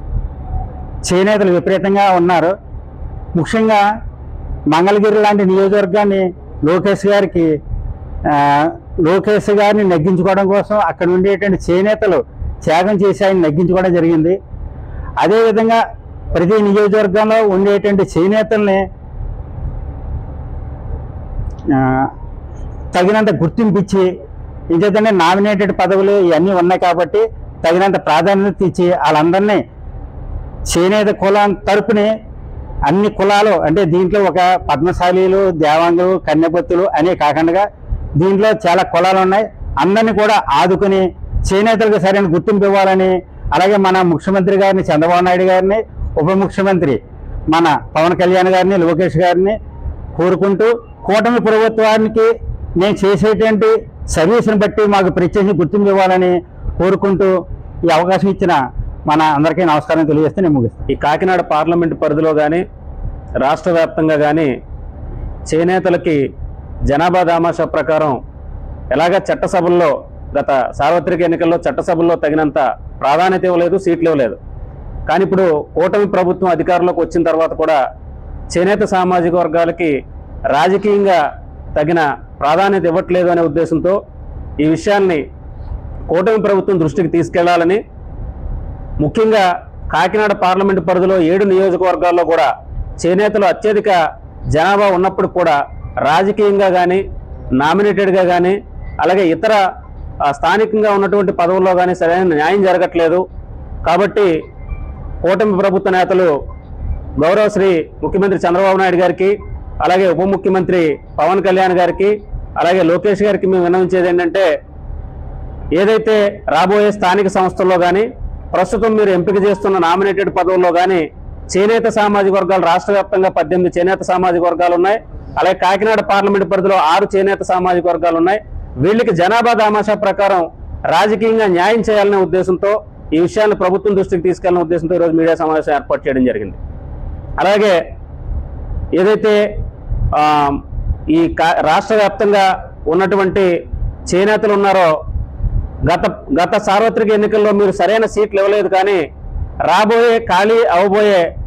చేనేతలు విపరీతంగా ఉన్నారు ముఖ్యంగా మంగళగిరి లాంటి నియోజకవర్గాన్ని లోకేష్ గారికి ఆ, లోకేష్ గారిని నెగ్గించుకోవడం కోసం అక్కడ ఉండేటువంటి చేనేతలు త్యాగం చేసి ఆయన నెగ్గించుకోవడం జరిగింది అదేవిధంగా ప్రతి నియోజకవర్గంలో ఉండేటువంటి చేనేతల్ని ఆ, తగినంత గుర్తింపు ఇచ్చి ఇంకేతంటే నామినేటెడ్ పదవులు ఇవన్నీ ఉన్నాయి కాబట్టి తగినంత ప్రాధాన్యత ఇచ్చి వాళ్ళందరినీ చేనేత కులం తరపుని అన్ని కులాలు అంటే దీంట్లో ఒక పద్మశాలీలు దేవాంగులు కన్యపత్తులు అనే కాకుండా దీంట్లో చాలా కులాలు ఉన్నాయి అందరినీ కూడా ఆదుకుని చేనేతలకు సరైన గుర్తింపు ఇవ్వాలని అలాగే మన ముఖ్యమంత్రి గారిని చంద్రబాబు నాయుడు గారిని ఉప ముఖ్యమంత్రి మన పవన్ కళ్యాణ్ గారిని లోకేష్ గారిని కోరుకుంటూ కూటమి ప్రభుత్వానికి నేను చేసేటువంటి సర్వీస్ని బట్టి మాకు ప్రత్యేకించి గుర్తింపు ఇవ్వాలని కోరుకుంటూ ఈ అవకాశం ఇచ్చిన మన అందరికీ నమస్కారం తెలియజేస్తే నేను ముగిస్తాను ఈ కాకినాడ పార్లమెంట్ పరిధిలో కానీ రాష్ట్ర వ్యాప్తంగా కానీ చేనేతలకి జనాభా దామాషా ప్రకారం ఎలాగ చట్టసభల్లో గత సార్వత్రిక ఎన్నికల్లో చట్టసభల్లో తగినంత ప్రాధాన్యత ఇవ్వలేదు సీట్లు ఇవ్వలేదు కానీ ఇప్పుడు కూటమి ప్రభుత్వం అధికారంలోకి వచ్చిన తర్వాత కూడా చేనేత సామాజిక వర్గాలకి రాజకీయంగా తగిన ప్రాధాన్యత ఇవ్వట్లేదు అనే ఉద్దేశంతో ఈ విషయాన్ని కూటమి ప్రభుత్వం దృష్టికి తీసుకెళ్లాలని ముఖ్యంగా కాకినాడ పార్లమెంటు పరిధిలో ఏడు నియోజకవర్గాల్లో కూడా చేనేతలు అత్యధిక జనాభా ఉన్నప్పుడు కూడా రాజకీయంగా కానీ నామినేటెడ్గా కానీ అలాగే ఇతర ఆ, స్థానికంగా ఉన్నటువంటి పదవుల్లో కానీ సరైన న్యాయం జరగట్లేదు కాబట్టి కూటమి ప్రభుత్వ నేతలు గౌరవ శ్రీ ముఖ్యమంత్రి చంద్రబాబు నాయుడు గారికి అలాగే ఉప ముఖ్యమంత్రి పవన్ కళ్యాణ్ గారికి అలాగే లోకేష్ గారికి మేము విన్నవించేది ఏంటంటే ఏదైతే రాబోయే స్థానిక సంస్థల్లో కానీ ప్రస్తుతం మీరు ఎంపిక చేస్తున్న నామినేటెడ్ పదవుల్లో కానీ చేనేత సామాజిక వర్గాలు రాష్ట్ర వ్యాప్తంగా పద్దెనిమిది చేనేత సామాజిక వర్గాలు ఉన్నాయి అలాగే కాకినాడ పార్లమెంట్ పరిధిలో ఆరు చేనేత సామాజిక వర్గాలు ఉన్నాయి వీళ్ళకి జనాభా దామాషా ప్రకారం రాజకీయంగా న్యాయం చేయాలనే ఉద్దేశంతో ఈ విషయాన్ని ప్రభుత్వం దృష్టికి తీసుకెళ్లిన ఉద్దేశంతో ఈరోజు మీడియా సమావేశం ఏర్పాటు చేయడం జరిగింది అలాగే ఏదైతే ఆ, ఈ కా- రాష్ట్ర వ్యాప్తంగా ఉన్నటువంటి చేనేతలు ఉన్నారో గత గత సార్వత్రిక ఎన్నికల్లో మీరు సరైన సీట్లు ఇవ్వలేదు కానీ రాబోయే ఖాళీ అవబోయే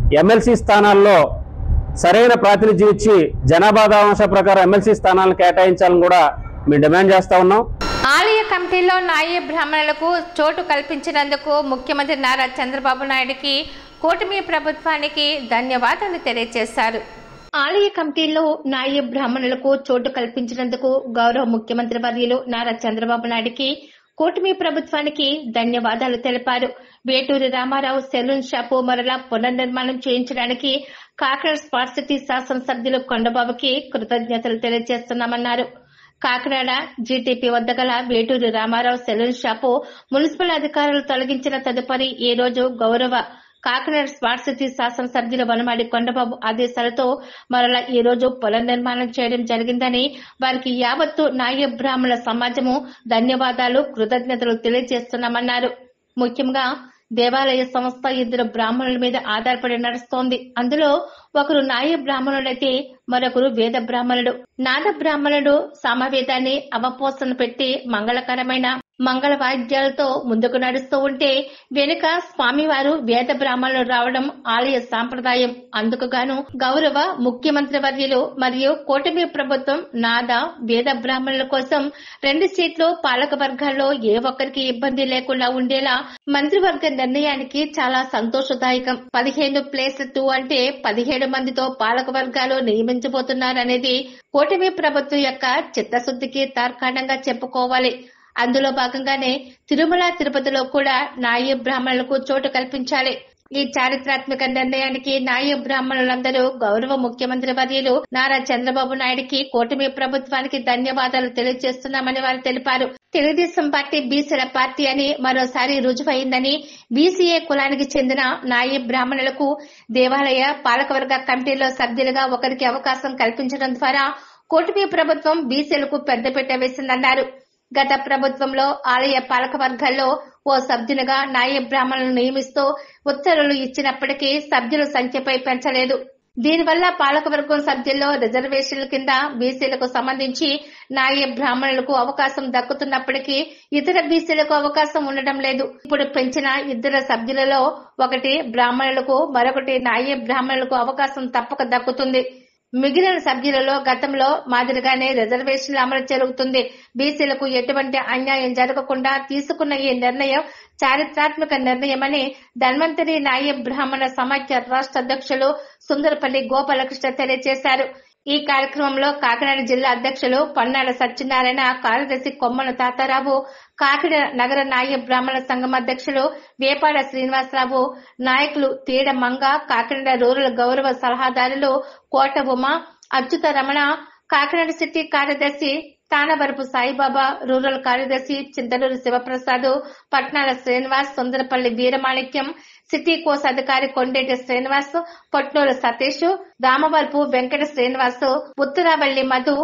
ఎమ్మెల్సీ స్థానాల్లో సరైన ప్రాతినిధ్యం ఇచ్చి జనాభా దామాష ప్రకారం ఎమ్మెల్సీ స్థానాలను కేటాయించాలని కూడా మేము డిమాండ్ చేస్తా ఉన్నాం ఆలయ కమిటీలో నాయ బ్రాహ్మణులకు చోటు కల్పించినందుకు ముఖ్యమంత్రి నారా చంద్రబాబు నాయుడికి కూటమి ప్రభుత్వానికి ధన్యవాదాలు తెలియజేశారు ఆలయ కమిటీలో నాయ బ్రాహ్మణులకు చోటు కల్పించినందుకు గౌరవ ముఖ్యమంత్రి వర్యులు నారా చంద్రబాబు నాయుడికి కూటమి ప్రభుత్వానికి ధన్యవాదాలు తెలిపారు వేటూరి రామారావు సెలూన్ షాపు మరలా పునర్నిర్మాణం చేయించడానికి కాకినాడ స్మార్ట్ సిటీ శాసనసభ్యులు కొండబాబుకి కృతజ్ఞతలు తెలియజేస్తున్నామన్నారు కాకినాడ జీటీపీ వద్ద గల Veturi Ramarao saloon shop municipal అధికారులు తొలగించిన తదుపరి ఈ రోజు గౌరవ కాకినాడ స్మార్ట్ సిటీ శాసనసభ్యులు వనమాడి కొండబాబు ఆదేశాలతో మరలా ఈ రోజు పునర్నిర్మాణం చేయడం జరిగిందని వారికి యావత్తు నాయ బ్రాహ్మణ సమాజము ధన్యవాదాలు కృతజ్ఞతలు తెలియజేస్తున్నామన్నారు ముఖ్యంగా దేవాలయ సంస్థ ఇద్దరు బ్రాహ్మణుల మీద ఆధారపడి నడుస్తోంది అందులో ఒకరు నాయ బ్రాహ్మణుడైతే మరొకరు వేద బ్రాహ్మణుడు నాద బ్రాహ్మణుడు సామవేదాన్ని అవపోసన పెట్టి మంగళకరమైన మంగళ వాయిద్యాలతో ముందుకు నడుస్తూ ఉంటే వెనుక స్వామివారు వేద బ్రాహ్మణులు రావడం ఆలయ సాంప్రదాయం అందుకు గాను గౌరవ ముఖ్యమంత్రి వర్యులు మరియు కూటమి ప్రభుత్వం నాద వేద బ్రాహ్మణుల కోసం రెండు సీట్లు పాలక వర్గాల్లో ఏ ఒక్కరికి ఇబ్బంది లేకుండా ఉండేలా మంత్రివర్గ నిర్ణయానికి చాలా సంతోషదాయకం పదిహేను ప్లేస్ టూ అంటే పదిహేడు మందితో పాలక వర్గాలు నియమించబోతున్నారనేది కూటమి ప్రభుత్వం యొక్క చిత్తశుద్ధికి తార్కాణంగా చెప్పుకోవాలి అందులో భాగంగానే తిరుమల తిరుపతిలో కూడా నాయ బ్రాహ్మణులకు చోటు కల్పించాలి ఈ చారిత్రాత్మక నిర్ణయానికి నాయ బ్రాహ్మణులందరూ గౌరవ ముఖ్యమంత్రి వర్యులు నారా చంద్రబాబు నాయుడికి కూటమి ప్రభుత్వానికి ధన్యవాదాలు తెలియజేస్తున్నామని వారు తెలిపారు తెలుగుదేశం పార్టీ బీసీల పార్టీ అని మరోసారి రుజువైందని బీసీఏ కులానికి చెందిన నాయ బ్రాహ్మణులకు దేవాలయ పాలకవర్గ కమిటీలో సభ్యులుగా ఒకరికి అవకాశం కల్పించడం ద్వారా కూటమి ప్రభుత్వం బీసీలకు పెద్దపీట వేసిందన్నారు గత ప్రభుత్వంలో ఆలయ పాలక వర్గాల్లో ఓ సభ్యునిగా నాయ బ్రాహ్మణులను నియమిస్తూ ఉత్తర్వులు ఇచ్చినప్పటికీ సభ్యుల సంఖ్యపై పెంచలేదు దీనివల్ల పాలకవర్గం సభ్యుల్లో రిజర్వేషన్ల కింద బీసీలకు సంబంధించి నాయ బ్రాహ్మణులకు అవకాశం దక్కుతున్నప్పటికీ ఇతర బీసీలకు అవకాశం ఉండడం లేదు ఇప్పుడు పెంచిన ఇద్దరు సభ్యులలో ఒకటి బ్రాహ్మణులకు మరొకటి నాయ బ్రాహ్మణులకు అవకాశం తప్పక దక్కుతుంది మిగిలిన సభ్యులలో గతంలో మాదిరిగానే రిజర్వేషన్లు అమలు జరుగుతుంది బీసీలకు ఎటువంటి అన్యాయం జరగకుండా తీసుకున్న ఈ నిర్ణయం చారిత్రాత్మక నిర్ణయమని ధన్వంతరి నాయ బ్రాహ్మణ సమాఖ్య రాష్ట్ర అధ్యక్షులు సుందరపల్లి గోపాలకృష్ణ తెలియజేశారు ఈ కార్యక్రమంలో కాకినాడ జిల్లా అధ్యక్షులు పన్నాల సత్యనారాయణ కార్యదర్శి కొమ్మన తాతారావు కాకినాడ నగర నాయ బ్రాహ్మణ సంఘం అధ్యక్షులు వేపాడ శ్రీనివాసరావు నాయకులు తీడ మంగ కాకినాడ రూరల్ గౌరవ సలహాదారులు కోట ఉమ అచ్యుత రమణ కాకినాడ సిటీ కార్యదర్శి తానవరపు సాయిబాబా రూరల్ కార్యదర్శి చింతలూరు శివప్రసాద్ పట్నాల శ్రీనివాస్ సుందరపల్లి వీరమాణిక్యం సిటీ కోస్ అధికారి కొండేటి శ్రీనివాస్ పొట్నూరు సతీష్ రామవరపు వెంకట శ్రీనివాస్ ఉత్తరావల్లి మధు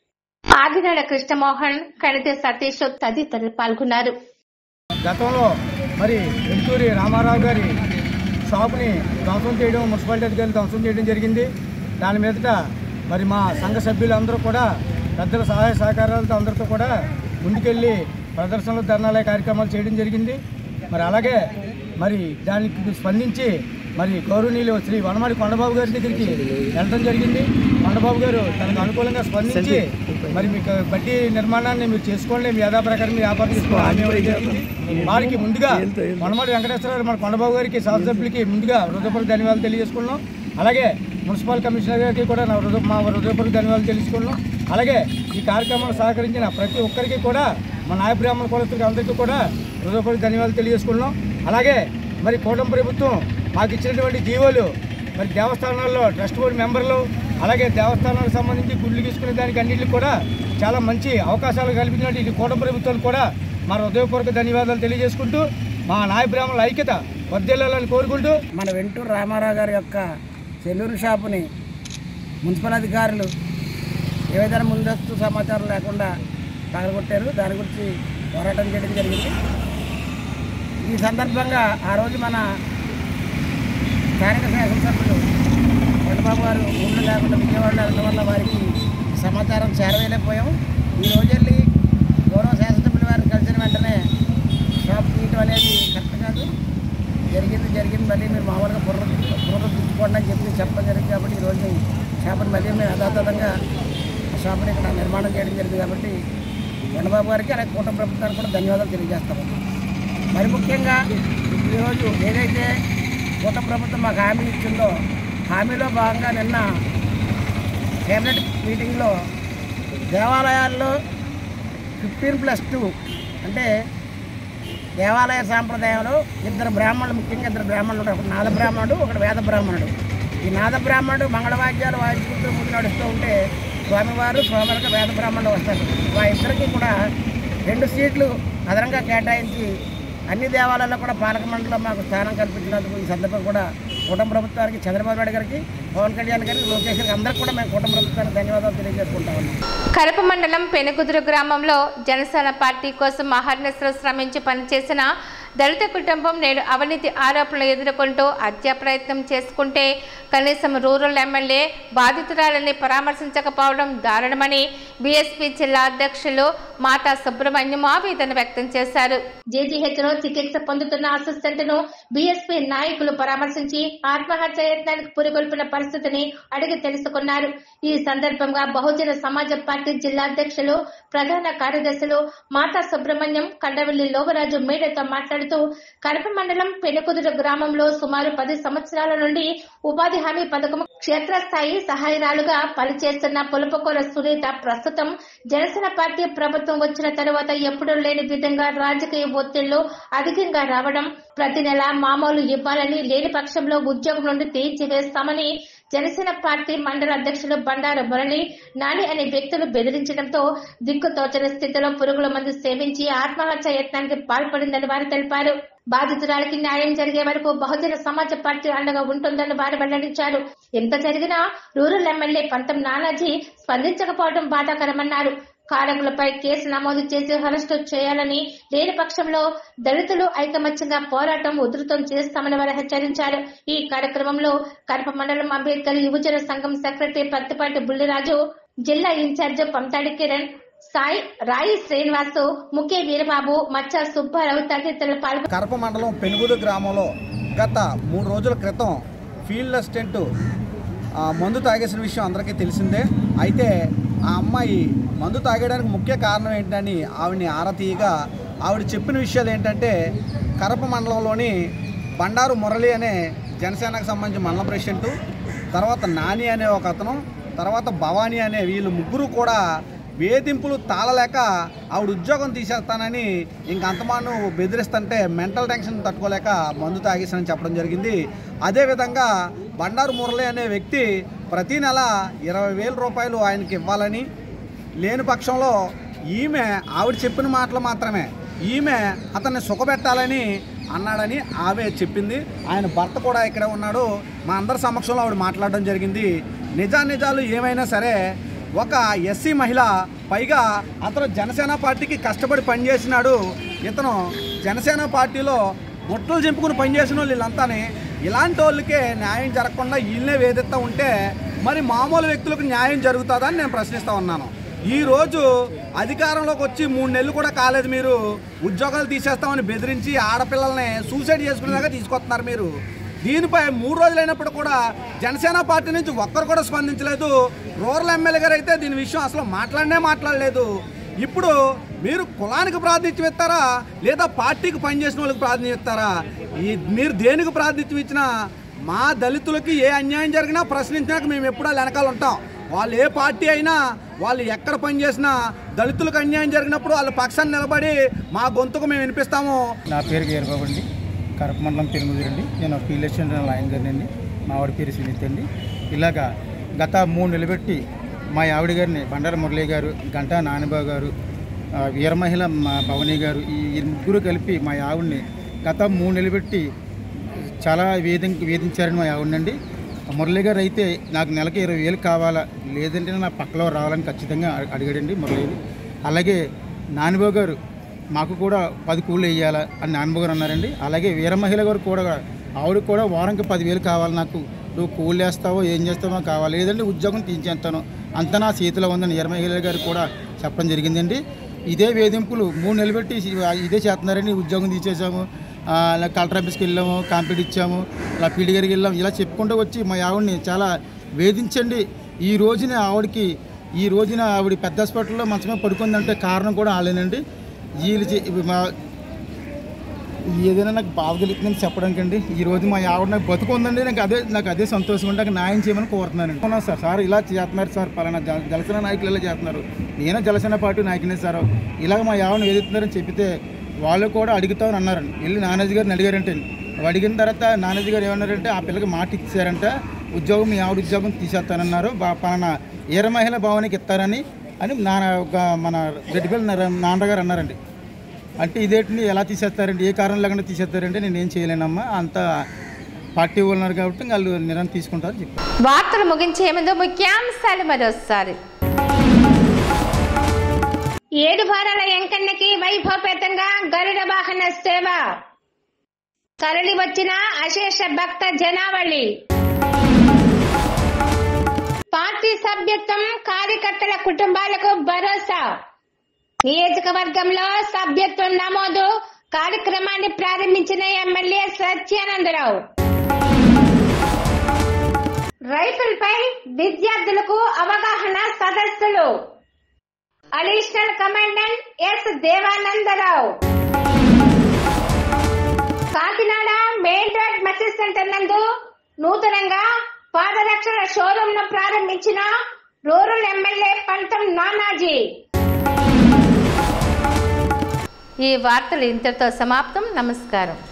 ఆదినాడ కృష్ణమోహన్ కణితి సతీష్ తదితరులు పాల్గొన్నారు గతంలో మరి వెంటూరి రామారావు గారి షాపుని ధ్వంసం చేయడం మున్సిపాలిటీ అధికారులు ధ్వంసం చేయడం జరిగింది దాని మీదట మరి మా సంఘ సభ్యులందరూ కూడా పెద్దల సహాయ సహకారాలతో అందరితో కూడా ముందుకెళ్ళి ప్రదర్శనలు ధర్నాలయ కార్యక్రమాలు చేయడం జరిగింది మరి అలాగే మరి దానికి స్పందించి మరి గౌరవనీయులు శ్రీ వనమాడి కొండబాబు గారి దగ్గరికి వెళ్ళడం జరిగింది కొండబాబు గారు తనకు అనుకూలంగా స్పందించి మరి మీకు బట్టి నిర్మాణాన్ని మీరు చేసుకోండి మీ యథా ప్రకారం మీరు వ్యాపారం చేసుకోవాలి హామీ ఇవ్వడం జరిగింది వారికి ముందుగా వనమాడి వెంకటేశ్వర గారు మన కొండబాబు గారికి శాసనసభ్యులకి ముందుగా హృదయపూర్వక ధన్యవాదాలు తెలియజేసుకున్నాం అలాగే మున్సిపల్ కమిషనర్ గారికి కూడా నా హృదయ మా హృదయపూర్వక ధన్యవాదాలు తెలుసుకున్నాం అలాగే ఈ కార్యక్రమాలు సహకరించిన ప్రతి ఒక్కరికి కూడా మా నాయ బ్రాహ్మణ కులస్తులకి అందరికీ కూడా హృదయపూర్వక ధన్యవాదాలు తెలియజేసుకున్నాం అలాగే మరి కూటమి ప్రభుత్వం మాకు ఇచ్చినటువంటి జీవోలు మరి దేవస్థానాల్లో ట్రస్ట్ బోర్డు మెంబర్లు అలాగే దేవస్థానాలకు సంబంధించి గుళ్ళు తీసుకునే దానికి అన్నింటికి కూడా చాలా మంచి అవకాశాలు కల్పించినట్టు ఇది కూటమి ప్రభుత్వానికి కూడా మా హృదయపూర్వక ధన్యవాదాలు తెలియజేసుకుంటూ మా నాయ బ్రాహ్మణుల ఐక్యత వర్ధిల్లాలని కోరుకుంటూ మన వెంటూరు రామారావు గారి యొక్క సెలూన్ షాపుని మున్సిపల్ అధికారులు ఏ విధంగా ముందస్తు సమాచారం లేకుండా తగలగొట్టారు దాని గురించి పోరాటం చేయడం జరిగింది ఈ సందర్భంగా ఆ రోజు మన స్థానిక శాసనసభ్యులు కొండబాబు గారు ఊళ్ళో లేకుండా విజయవాడలో వెళ్ళడం వల్ల వారికి సమాచారం చేరవేయలేకపోయాం ఈ రోజు వెళ్ళి గౌరవ శాసనసభ్యుల వారిని కలిసిన వెంటనే షాప్ తీయటం అనేది కరెక్ట్ కాదు జరిగింది జరిగింది మళ్ళీ మీరు మామూలుగా బుర్ర బుర్ర మళ్ళీ మేము యథాతథంగా ఆ షాపుని ఇక్కడ నిర్మాణం చేయడం జరిగింది కాబట్టి చంద్రబాబు గారికి అలాగే కూటమి ప్రభుత్వానికి కూడా ధన్యవాదాలు తెలియజేస్తాము మరి ముఖ్యంగా ఈరోజు ఏదైతే కూటమి ప్రభుత్వం మాకు హామీ ఇచ్చిందో హామీలో భాగంగా నిన్న కేబినెట్ మీటింగ్లో దేవాలయాల్లో ఫిఫ్టీన్ ప్లస్ టూ అంటే దేవాలయ సాంప్రదాయంలో ఇద్దరు బ్రాహ్మణులు ముఖ్యంగా ఇద్దరు బ్రాహ్మణులు ఉంటారు ఒకటి నాద బ్రాహ్మణుడు ఒకటి వేద బ్రాహ్మణుడు ఈ నాద బ్రాహ్మణుడు మంగళవాద్యాలు వాయించుకుంటూ ముందు నడుస్తూ ఉంటే స్వామివారు స్వామివారికి వేద బ్రాహ్మణుడు వస్తారు మా ఇద్దరికి కూడా రెండు సీట్లు అదనంగా కేటాయించి అన్ని దేవాలయాల్లో కూడా పాలక మండలిలో మాకు స్థానం కల్పించినందుకు ఈ సందర్భం కూడా కూటమి ప్రభుత్వానికి చంద్రబాబు నాయుడు గారికి పవన్ కళ్యాణ్ గారికి లోకేష్ గారికి అందరికీ కూడా మేము కూటమి ప్రభుత్వానికి ధన్యవాదాలు తెలియజేసుకుంటా ఉన్నాం కరప మండలం పెనుకుదురు గ్రామంలో జనసేన పార్టీ కోసం అహర్నిశలు శ్రమించి పనిచేసిన దళిత కుటుంబం నేడు అవినీతి ఆరోపణలు ఎదుర్కొంటూ హత్యా ప్రయత్నం చేసుకుంటే కనీసం రూరల్ ఎమ్మెల్యే బాధితురాలని పరామర్శించకపోవడం దారుణమని బీఎస్పీ జిల్లా అధ్యక్షులు మాతా సుబ్రహ్మణ్యం ఆవేదన వ్యక్తం చేశారు జేజీహెచ్ లో చికిత్స పొందుతున్న అసిస్టెంట్ ను బీఎస్పీ నాయకులు పరామర్శించి ఆత్మహత్య యత్నానికి పురిగొల్పిన పరిస్థితిని అడిగి తెలుసుకున్నారు ఈ సందర్భంగా బహుజన సమాజ పార్టీ జిల్లా అధ్యక్షులు ప్రధాన కార్యదర్శులు మాతా సుబ్రహ్మణ్యం కండవల్లి లోవరాజు మీడియాతో మాట్లాడుతూ కడప మండలం పెనుకుదురు గ్రామంలో సుమారు పది సంవత్సరాల నుండి ఉపాధి హామీ పథకం క్షేత్రస్థాయి సహాయరాలుగా పనిచేస్తున్న పులపకూర సునీత ప్రస్తుతం జనసేన పార్టీ ప్రభుత్వం వచ్చిన తరువాత ఎప్పుడూ లేని విధంగా రాజకీయ ఒత్తిళ్లు అధికంగా రావడం ప్రతి నెల మామూలు ఇవ్వాలని లేని పక్షంలో ఉద్యోగం నుండి తీర్చివేస్తామని జనసేన పార్టీ మండల అధ్యక్షులు బండారు మురళి నాని అనే వ్యక్తులు బెదిరించడంతో దిక్కుతోచని స్థితిలో పురుగుల మందు సేవించి ఆత్మహత్య యత్నానికి పాల్పడిందని వారు తెలిపారు బాధితురాలికి న్యాయం జరిగే వరకు బహుజన సమాజ పార్టీ అండగా ఉంటుందని వారు వెల్లడించారు ఎంత జరిగినా rural MLA Pantham Nanaji స్పందించకపోవడం బాధాకరమన్నారు కారకులపై case నమోదు చేసి అరెస్టు చేయాలని లేని పక్షంలో దళితులు ఐకమత్యంగా పోరాటం ఉధృతం చేస్తామని వారు హెచ్చరించారు ఈ కార్యక్రమంలో కడప మండలం అంబేద్కర్ యువజన సంఘం సెక్రటరీ పత్తిపాటి బుల్లిరాజు జిల్లా ఇన్ఛార్జ్ పంతాడి కిరణ్ సాయి రాయి శ్రీనివాసు ముఖ్య వీరబాబు మచ్చ సుబ్బారావు తదితరులు పాల్గొన్నారు కరప మండలం పెనుగుదు గ్రామంలో గత మూడు రోజుల క్రితం ఫీల్డ్ అసిస్టెంట్ ఆ, మందు తాగేసిన విషయం అందరికీ తెలిసిందే అయితే ఆ అమ్మాయి మందు తాగడానికి ముఖ్య కారణం ఏంటని ఆవిడని ఆరా తీయగా ఆవిడ చెప్పిన విషయాలు ఏంటంటే కరప మండలంలోని బండారు మురళి అనే జనసేనకు సంబంధించిన మండల ప్రెసిడెంట్ తర్వాత నాని అనే ఒక అతను తర్వాత భవానీ అనే వీళ్ళు ముగ్గురు కూడా వేధింపులు తాళలేక ఆవిడ ఉద్యోగం తీసేస్తానని ఇంక అంతమాను బెదిరిస్తుంటే మెంటల్ టెన్షన్ తట్టుకోలేక మందు తాగేసానని చెప్పడం జరిగింది అదేవిధంగా బండారు మురళి అనే వ్యక్తి ప్రతి నెల ఇరవై వేల రూపాయలు ఆయనకి ఇవ్వాలని లేని పక్షంలో ఈమె ఆవిడ చెప్పిన మాటలు మాత్రమే ఈమె అతన్ని సుఖపెట్టాలని అన్నాడని ఆమె చెప్పింది ఆయన భర్త కూడా ఇక్కడే ఉన్నాడు మా అందరి సమక్షంలో ఆవిడ మాట్లాడడం జరిగింది నిజానిజాలు ఏమైనా సరే ఒక ఎస్సీ మహిళ పైగా అతను జనసేన పార్టీకి కష్టపడి పనిచేసినాడు ఇతను జనసేన పార్టీలో బొట్టలు చింపుకుని పనిచేసిన వాళ్ళు వీళ్ళంతానే ఇలాంటి వాళ్ళకే న్యాయం జరగకుండా వీళ్ళనే వేధిస్తూ ఉంటే మరి మామూలు వ్యక్తులకు న్యాయం జరుగుతుందని నేను ప్రశ్నిస్తూ ఉన్నాను ఈ రోజు అధికారంలోకి వచ్చి మూడు నెలలు కూడా కాలేదు మీరు ఉద్యోగాలు తీసేస్తామని బెదిరించి ఆడపిల్లల్ని సూసైడ్ చేసుకునేలాగా తీసుకొస్తున్నారు మీరు దీనిపై మూడు రోజులైనప్పుడు కూడా జనసేన పార్టీ నుంచి ఒక్కరు కూడా స్పందించలేదు రూరల్ ఎమ్మెల్యే గారు అయితే దీని విషయం అసలు మాట్లాడనే మాట్లాడలేదు ఇప్పుడు మీరు కులానికి ప్రాతినిధ్యం ఇస్తారా లేదా పార్టీకి పనిచేసిన వాళ్ళకి ప్రాతినిధ్యం ఇస్తారా ఈ మీరు దేనికి ప్రాతినిధ్యం ఇచ్చినా మా దళితులకి ఏ అన్యాయం జరిగినా ప్రశ్నించినాక మేము ఎప్పుడూ వెనకాల ఉంటాం వాళ్ళు ఏ పార్టీ అయినా వాళ్ళు ఎక్కడ పనిచేసినా దళితులకు అన్యాయం జరిగినప్పుడు వాళ్ళ పక్షాన్ని నిలబడి మా గొంతుకు మేము వినిపిస్తాము నా పేరు గీరబాబు అండి కరప మండలం పెరుగుదూరండి నేను ఫీల్డ్ అసిస్టెంట్ లాయన్ గారిని అండి మా ఆవిడ పేరు సునీత అండి ఇలాగా గత మూడు నిలబెట్టి మా ఆవిడ గారిని బండార మురళి గారు గంటా నానిబాబు గారు ఆ, వీరమహిళ మా భవని గారు ఈ ఈ ముగ్గురు కలిపి మా ఆవిడని గత మూడు నిలబెట్టి చాలా వేధి వేధించారని మా ఆవిడనండి మురళి గారు అయితే నాకు నెలకి ఇరవై వేలు కావాలా లేదంటే నా పక్కలో రావాలని ఖచ్చితంగా అడి- అడిగాడండి మురళిని అలాగే నానిబాబు గారు మాకు కూడా పది కూళ్ళు వేయాలా అని నానిబాబు గారు అన్నారండి అలాగే వీరమహిళ గారు కూడా ఆవిడ కూడా వారంకి పదివేలు కావాలి నాకు నువ్వు కూళ్ళు వేస్తావో ఏం చేస్తావో కావాలి లేదంటే ఉద్యోగం తీసేస్తాను అంత నా చేతిలో ఉందని వీరమహిళ గారు కూడా చెప్పడం జరిగిందండి ఇదే వేధింపులు మూడు నిలబెట్టి ఇదే చేస్తున్నారని ఉద్యోగం తీసేసాము ఆ, ఇలా కలెక్టర్ ఆఫీస్కి వెళ్ళాము కాంప్లీట్ ఇచ్చాము ఇలా పీడి గారికి వెళ్ళాము ఇలా చెప్పుకుంటూ వచ్చి మా ఆవిడని చాలా వేధించండి ఈ రోజున ఆవిడకి ఈ రోజున ఆవిడ పెద్ద హాస్పిటల్లో మంచమే పడుకుందంటే కారణం కూడా వాళ్ళేనండి వీళ్ళు చే- మా ఏదైనా నాకు బాధ కలుగుతుందని చెప్పడానికి అండి ఈ రోజు మా ఆవిడ నాకు బతుకుందండి నాకు అదే నాకు అదే సంతోషం ఉంటే నాకు న్యాయం చేయమని కోరుతున్నానండి అవునా సార్ సార్ ఇలా చేస్తున్నారు సార్ పలానా జల- జలసేన నాయకులు ఇలా చేస్తున్నారు నేను జలసేన పార్టీ నాయకునే సార్ ఇలాగ మా ఆవిడని ఏదైతున్నారని చెప్పితే వాళ్ళు కూడా అడుగుతామని అన్నారండి వెళ్ళి నానాజీ గారిని అడిగారంటే అడిగిన తర్వాత నానాజీ గారు ఏమన్నారంటే ఆ పిల్లకి మాట ఇచ్చారంట ఉద్యోగం మీ ఆవిడ ఉద్యోగం తీసేస్తానన్నారు బా పలానా ఈర మహిళ భవనికి ఇస్తారని అని నాన్న ఒక మన రెడ్డిపల్లి నాన్నగారు అన్నారండి అంటే ఇదేంటి ఎలా తీసేస్తారండి ఏ కారణం లేకుండా తీసేస్తారంటే నేను ఏం చేయలేనమ్మా అంత పార్టీ వాళ్ళు ఉన్నారు కాబట్టి వాళ్ళు నిర్ణయం తీసుకుంటారు చెప్పారు వార్తలు ముగించే ముందు ముఖ్యాంశాలు మరోసారి ఏడు వారాల ఎంకన్నకి వైభవపేతంగా గరుడ వాహన సేవ తరలి వచ్చిన అశేష భక్త జనావళి పార్టీ సభ్యత్వం కార్యకర్తల కుటుంబాలకు భరోసా నియోజకవర్గంలో సభ్యత్వం నమోదు కార్యక్రమాన్ని ప్రారంభించిన ఎమ్మెల్యే సత్యానందరావు రైతులపై విద్యార్థులకు అవగాహన సదస్సులు additional commandant S Devanandarao Kakinada main road message centre నందు నూతనంగా పాదరక్షల షోరూమ్ ను ప్రారంభించిన రూరల్ ఎమ్మెల్యే పంతం నానాజీ ఈ వార్తలు ఇంతటితో సమాప్తం నమస్కారం